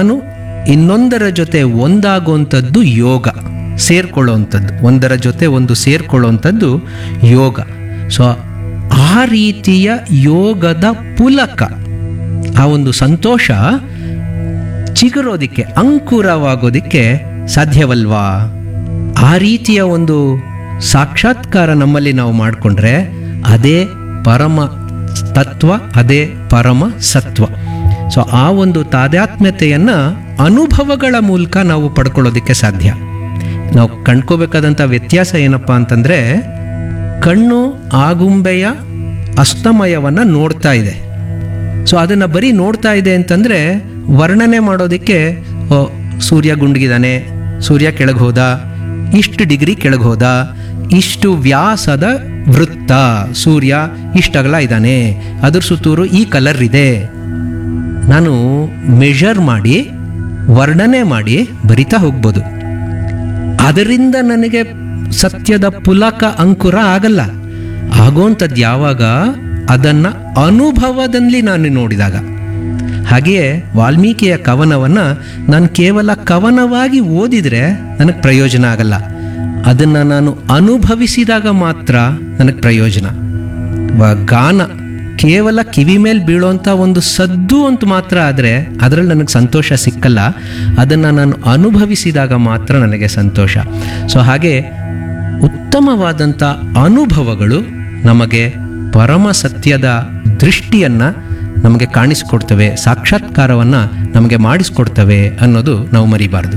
ನಾನು ಇನ್ನೊಂದರ ಜೊತೆ ಒಂದಾಗುವಂಥದ್ದು ಯೋಗ ಸೇರ್ಕೊಳ್ಳುವಂಥದ್ದು ಒಂದರ ಜೊತೆ ಒಂದು ಸೇರ್ಕೊಳ್ಳುವಂಥದ್ದು ಯೋಗ ಸೊ ಆ ರೀತಿಯ ಯೋಗದ ಪುಲಕ ಆ ಒಂದು ಸಂತೋಷ ಚಿಗುರೋದಿಕ್ಕೆ ಅಂಕುರವಾಗೋದಿಕ್ಕೆ ಸಾಧ್ಯವಲ್ವಾ ಆ ರೀತಿಯ ಒಂದು ಸಾಕ್ಷಾತ್ಕಾರ ನಮ್ಮಲ್ಲಿ ನಾವು ಮಾಡಿಕೊಂಡ್ರೆ ಅದೇ ಪರಮ ತತ್ವ ಅದೇ ಪರಮ ಸತ್ವ ಸೊ ಆ ಒಂದು ತಾದಾತ್ಮ್ಯತೆಯನ್ನು ಅನುಭವಗಳ ಮೂಲಕ ನಾವು ಪಡ್ಕೊಳ್ಳೋದಕ್ಕೆ ಸಾಧ್ಯ ನಾವು ಕಂಡ್ಕೋಬೇಕಾದಂಥ ವ್ಯತ್ಯಾಸ ಏನಪ್ಪ ಅಂತಂದರೆ ಕಣ್ಣು ಆಗುಂಬೆಯ ಅಸ್ತಮಯವನ್ನು ನೋಡ್ತಾ ಇದೆ ಸೊ ಅದನ್ನು ಬರೀ ನೋಡ್ತಾ ಇದೆ ಅಂತಂದರೆ ವರ್ಣನೆ ಮಾಡೋದಕ್ಕೆ ಓ, ಸೂರ್ಯ ಗುಂಡ್ಗಿದಾನೆ ಸೂರ್ಯ ಕೆಳಗೆ ಹೋದ ಇಷ್ಟು ಡಿಗ್ರಿ ಕೆಳಗೆ ಹೋದ ಇಷ್ಟು ವ್ಯಾಸದ ವೃತ್ತ ಸೂರ್ಯ ಇಷ್ಟಗಲ ಇದ್ದಾನೆ ಅದ್ರ ಸುತ್ತೂರು ಈ ಕಲರ್ ಇದೆ ನಾನು ಮೆಷರ್ ಮಾಡಿ ವರ್ಣನೆ ಮಾಡಿ ಬರಿತಾ ಹೋಗ್ಬೋದು ಅದರಿಂದ ನನಗೆ ಸತ್ಯದ ಪುಲಕ ಅಂಕುರ ಆಗಲ್ಲ ಆಗೋಂಥದ್ದು ಯಾವಾಗ ಅದನ್ನು ಅನುಭವದಲ್ಲಿ ನಾನು ನೋಡಿದಾಗ ಹಾಗೆಯೇ ವಾಲ್ಮೀಕಿಯ ಕವನವನ್ನು ನಾನು ಕೇವಲ ಕವನವಾಗಿ ಓದಿದರೆ ನನಗೆ ಪ್ರಯೋಜನ ಆಗಲ್ಲ ಅದನ್ನು ನಾನು ಅನುಭವಿಸಿದಾಗ ಮಾತ್ರ ನನಗೆ ಪ್ರಯೋಜನ ವ- ಗಾನ ಕೇವಲ ಕಿವಿ ಮೇಲೆ ಬೀಳೋಂಥ ಒಂದು ಸದ್ದು ಅಂತ ಮಾತ್ರ ಆದರೆ ಅದರಲ್ಲಿ ನನಗೆ ಸಂತೋಷ ಸಿಕ್ಕಲ್ಲ ಅದನ್ನು ನಾನು ಅನುಭವಿಸಿದಾಗ ಮಾತ್ರ ನನಗೆ ಸಂತೋಷ ಸೊ ಹಾಗೆ ಉತ್ತಮವಾದಂಥ ಅನುಭವಗಳು ನಮಗೆ ಪರಮ ಸತ್ಯದ ದೃಷ್ಟಿಯನ್ನು ನಮಗೆ ಕಾಣಿಸ್ಕೊಡ್ತವೆ ಸಾಕ್ಷಾತ್ಕಾರವನ್ನು ನಮಗೆ ಮಾಡಿಸ್ಕೊಡ್ತವೆ ಅನ್ನೋದು ನಾವು ಮರಿಬಾರ್ದು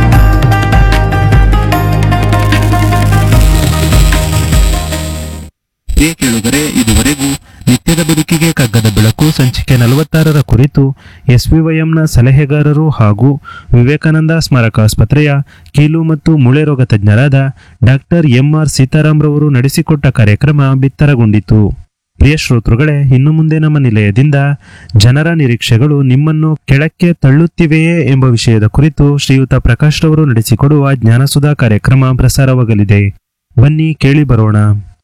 ಪ್ರಿಯ ಕೇಳುಗರೆ ಇದುವರೆಗೂ ನಿತ್ಯದ ಬದುಕಿಗೆ ಕಗ್ಗದ ಬೆಳಕು ಸಂಚಿಕೆ ನಲವತ್ತಾರರ ಕುರಿತು ಎಸ್ವಿವೈಎಂನ ಸಲಹೆಗಾರರು ಹಾಗೂ ವಿವೇಕಾನಂದ ಸ್ಮಾರಕ ಆಸ್ಪತ್ರೆಯ ಕೀಲು ಮತ್ತು ಮೂಳೆ ರೋಗ ತಜ್ಞರಾದ ಡಾಕ್ಟರ್ ಎಂಆರ್ ಸೀತಾರಾಮ್ರವರು ನಡೆಸಿಕೊಟ್ಟ ಕಾರ್ಯಕ್ರಮ ಬಿತ್ತರಗೊಂಡಿತು ಪ್ರಿಯ ಶ್ರೋತೃಗಳೇ ಇನ್ನು ಮುಂದೆ ನಮ್ಮ ನಿಲಯದಿಂದ ಜನರ ನಿರೀಕ್ಷೆಗಳು ನಿಮ್ಮನ್ನು ಕೆಳಕ್ಕೆ ತಳ್ಳುತ್ತಿವೆಯೇ ಎಂಬ ವಿಷಯದ ಕುರಿತು ಶ್ರೀಯುತ ಪ್ರಕಾಶ್ ರವರು ನಡೆಸಿಕೊಡುವ ಜ್ಞಾನಸುಧಾ ಕಾರ್ಯಕ್ರಮ ಪ್ರಸಾರವಾಗಲಿದೆ ಬನ್ನಿ ಕೇಳಿ ಬರೋಣ